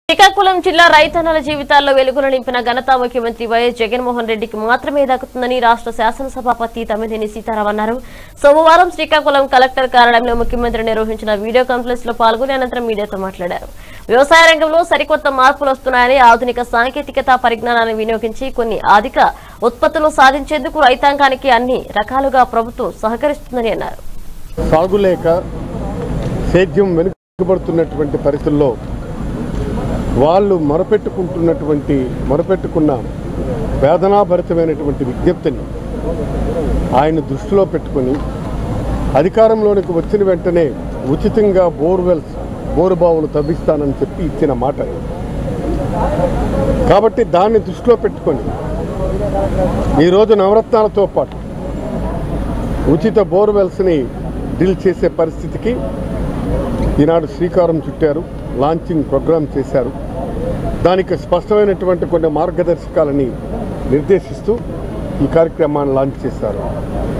శ్రీకాకుళం జిల్లా రైతన్నల జీవితాల్లో వెలుగులు నింపిన ఘనత ముఖ్యమంత్రి వైఎస్ జగన్మోహన్ రెడ్డికి మాత్రమే దక్కుతుందని రాష్ట్ర శాసనసభాపతి తమ్మినేని సీతారాం అన్నారు సోమవారం శ్రీకాకుళం కలెక్టర్ కార్యాలయంలో ముఖ్యమంత్రి నిర్వహించిన వీడియో కాన్ఫరెన్స్ లో పాల్గొని అనంతరం మీడియాతో మాట్లాడారు వ్యవసాయ రంగంలో సరికొత్త మార్పులు వస్తున్నాయని ఆధునిక సాంకేతికత పరిజ్ఞానాన్ని వినియోగించి కొన్ని అధిక ఉత్పత్తులు సాధించేందుకు రైతాంగానికి అన్ని రకాలుగా ప్రభుత్వం సహకరిస్తుందని అన్నారు సాగు లేక సేద్యం వెనుకబడుతున్నటువంటి పరిస్థితుల్లో వాళ్ళు మొరపెట్టుకుంటున్నటువంటి మొరపెట్టుకున్న వేదనాభరితమైనటువంటి విజ్ఞప్తిని ఆయన దృష్టిలో పెట్టుకొని అధికారంలోనికి వచ్చిన వెంటనే ఉచితంగా బోర్వెల్స్ బోరుబావులు తవ్విస్తానని చెప్పి ఇచ్చిన మాట కాబట్టి దాన్ని దృష్టిలో పెట్టుకొని ఈరోజు నవరత్నాలతో పాటు ఉచిత బోర్వెల్స్ని డ్రిల్ చేసే పరిస్థితికి ఈనాడు శ్రీకారం చుట్టారు లాంచింగ్ ప్రోగ్రామ్ చేశారు దానికి స్పష్టమైనటువంటి కొన్ని మార్గదర్శకాలని నిర్దేశిస్తూ ఈ కార్యక్రమాన్ని లాంచ్ చేశారు